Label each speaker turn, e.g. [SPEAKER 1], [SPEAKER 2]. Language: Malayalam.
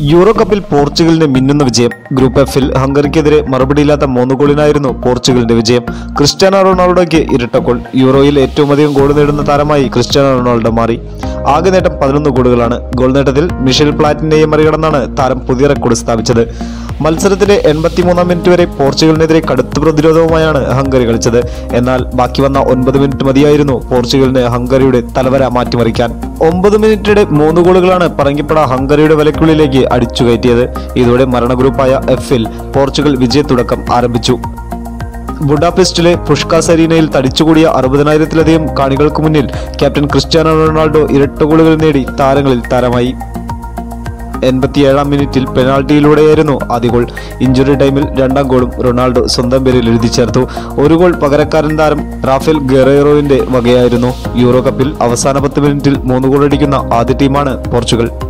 [SPEAKER 1] യൂറോ കപ്പിൽ പോർച്ചുഗലിന് മിന്നുന്ന വിജയം ഗ്രൂപ്പ് എഫിൽ ഹംഗറിക്കെതിരെ മറുപടിയില്ലാത്ത മൂന്ന് ഗോളിനായിരുന്നു പോർച്ചുഗലിന്റെ വിജയം ക്രിസ്ത്യാനോ റൊണാൾഡോയ്ക്ക് ഇരട്ട ഗോൾ യൂറോയിൽ ഏറ്റവും അധികം ഗോൾ നേടുന്ന താരമായി ക്രിസ്ത്യാനോ റൊണാൾഡോ മാറി ആകെ നേട്ടം പതിനൊന്ന് ഗോളുകളാണ് ഗോൾ നേട്ടത്തിൽ മിഷേൽ പ്ലാറ്റിനെയും മറികടന്നാണ് താരം പുതിയ റെക്കോർഡ് സ്ഥാപിച്ചത് മത്സരത്തിലെ എൺപത്തിമൂന്നാം മിനിറ്റ് വരെ പോർച്ചുഗലിനെതിരെ കടുത്ത പ്രതിരോധവുമായാണ് ഹംഗറി കളിച്ചത് എന്നാൽ ബാക്കി വന്ന ഒൻപത് മിനിറ്റ് മതിയായിരുന്നു പോർച്ചുഗലിന് ഹംഗറിയുടെ തലവര മാറ്റിമറിക്കാൻ ഒമ്പത് മിനിറ്റിടെ മൂന്ന് ഗോളുകളാണ് പറങ്കിപ്പട ഹംഗറിയുടെ വലക്കുള്ളിലേക്ക് അടിച്ചു കയറ്റിയത് ഇതോടെ മരണ ഗ്രൂപ്പായ എഫിൽ പോർച്ചുഗൽ വിജയത്തുടക്കം ആരംഭിച്ചു ബുഡാപെസ്റ്റിലെ പുഷ്കാസ് അരീനയിൽ തടിച്ചുകൂടിയ അറുപതിനായിരത്തിലധികം കാണികൾക്ക് മുന്നിൽ ക്യാപ്റ്റൻ ക്രിസ്ത്യാനോ റൊണാൾഡോ ഇരട്ട ഗോളുകൾ നേടി താരങ്ങളിൽ താരമായി എൺപത്തിയേഴാം മിനിറ്റിൽ പെനാൾട്ടിയിലൂടെയായിരുന്നു ആദ്യ ഗോൾ ഇഞ്ചുറി ടൈമിൽ രണ്ടാം ഗോളും റൊണാൾഡോ സ്വന്തം പേരിൽ എഴുതി ചേർത്തു ഒരു ഗോൾ പകരക്കാരൻ താരം റാഫേൽ ഗെറേറോവിന്റെ വകയായിരുന്നു യൂറോ കപ്പിൽ അവസാന പത്ത് മിനിറ്റിൽ മൂന്ന് ഗോൾ അടിക്കുന്ന ആദ്യ ടീമാണ് പോർച്ചുഗൽ